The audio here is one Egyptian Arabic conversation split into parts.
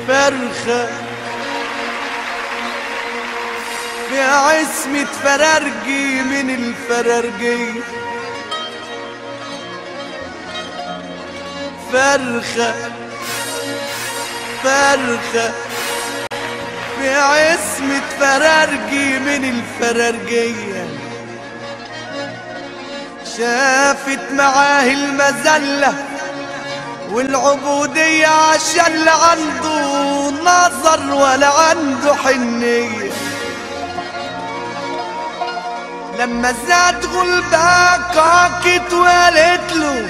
فرخة في عصمة فرارجي من الفرارجي فرخة فرخة في عصمة فرارجي من الفرارجية شافت معاه المذلة والعبودية عشان لا عنده نظر ولا عنده حنية لما زاد غلبك عكت وقالت له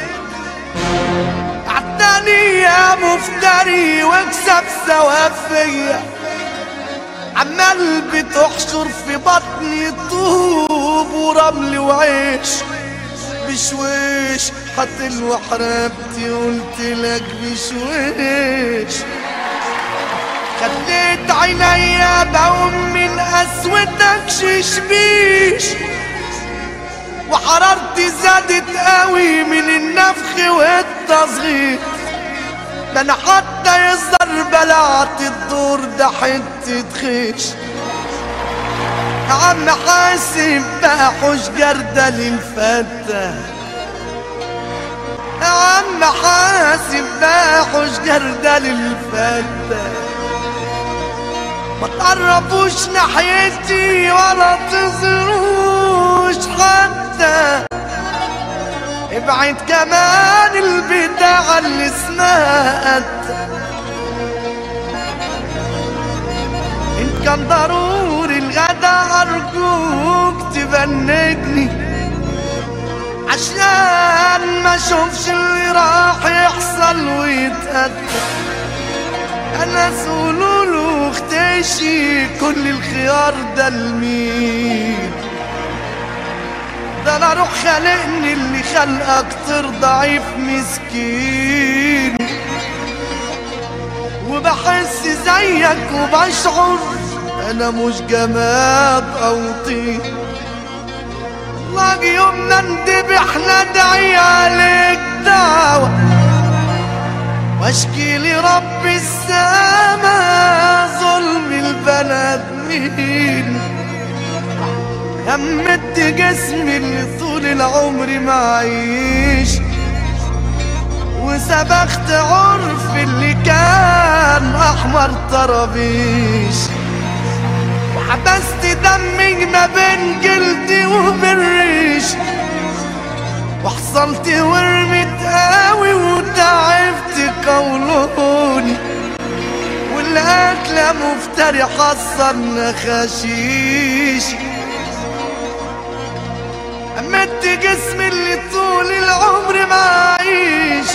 عداني يا مفتري واكسب ثواب فيا عمال بتحشر في بطني طوب ورمل وعيش بشويش حتلوح رقبتي قلت لك بشويش خليت عينيا بقوم من قسوتك ششبيش وحرارتي زادت قوي من النفخ والتصغير ده انا حتى يظهر بلعت الدور ده حتة خيش يا عم حاسب بقى حوش جردة للفتة يا عم حاسب بقى حوش جردة للفتة ما تقربوش ناحيتي ولا تزروش حتى ابعد كمان البتاع اللي اسمها قتة ان كان ضروري الغدا ارجوك تبنجني عشان ما اشوفش اللي راح يحصل ويتأتى انا سولولو اختشي كل الخيار ده لمين ده انا روح خلقني اللي خلقك طير ضعيف مسكين وبحس زيك وبشعر انا مش جماد او طين لاقي يومنا ندبح ندعي عليك دعوة واشكي لرب السما ظلم البنادمين همت جسمي اللي طول العمر معيش وسبخت عرف اللي كان احمر طرابيش وحبست دمي ما بين جلدي وبالريش وحصلت ورمت قوي وتعبت قولوني والاكله مفتري حصلنا خشيش أمدت جسمي اللي طول العمر معيش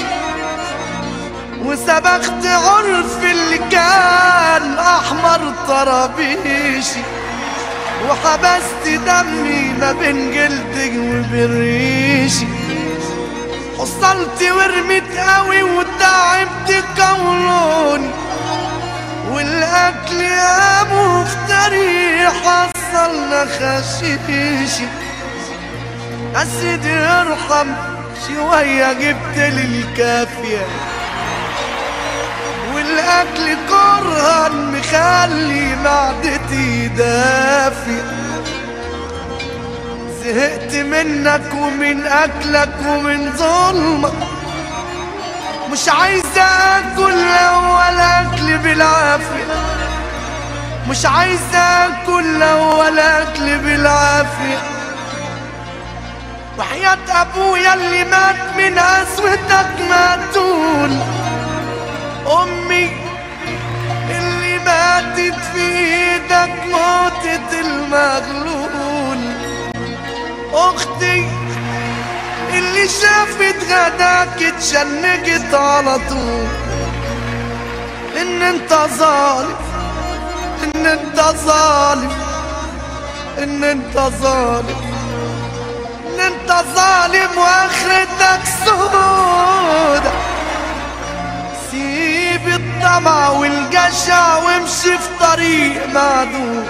وسبخت عرف اللي كان أحمر طرابيشي وحبست دمي ما بين جلدي وبريشي حصلت ورمت قوي وتعبت قولوني والأكل يا مفتري حصلنا خشيشي يا سيدي ارحم شوية جبت لي الكافية والأكل كرها مخلي معدتي دافية زهقت منك ومن أكلك ومن ظلمك مش عايزة أكل ولا أكل بالعافية مش عايزة أكل ولا أكل بالعافية وحياة أبويا اللي مات من قسوتك ماتول أمي اللي ماتت في إيدك موتة المغلول أختي اللي شافت غداك اتشنجت على طول إن أنت ظالم إن أنت ظالم إن أنت ظالم ان انت ظالم واخرتك سودة سيب الطمع والجشع وامشي في طريق معدود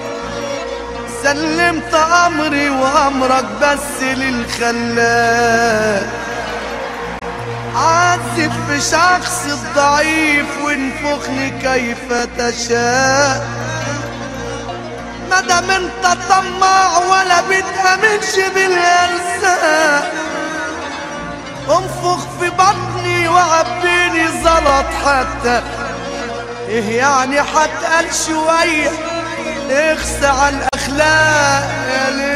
سلمت امري وامرك بس للخلاق عذب في شخص الضعيف وانفخني كيف تشاء مادام انت طماع ولا بتأمنش بالارزاق انفخ في بطني وعبيني زلط حتى ايه يعني حتقل شوية اخسى على الاخلاق يا ليل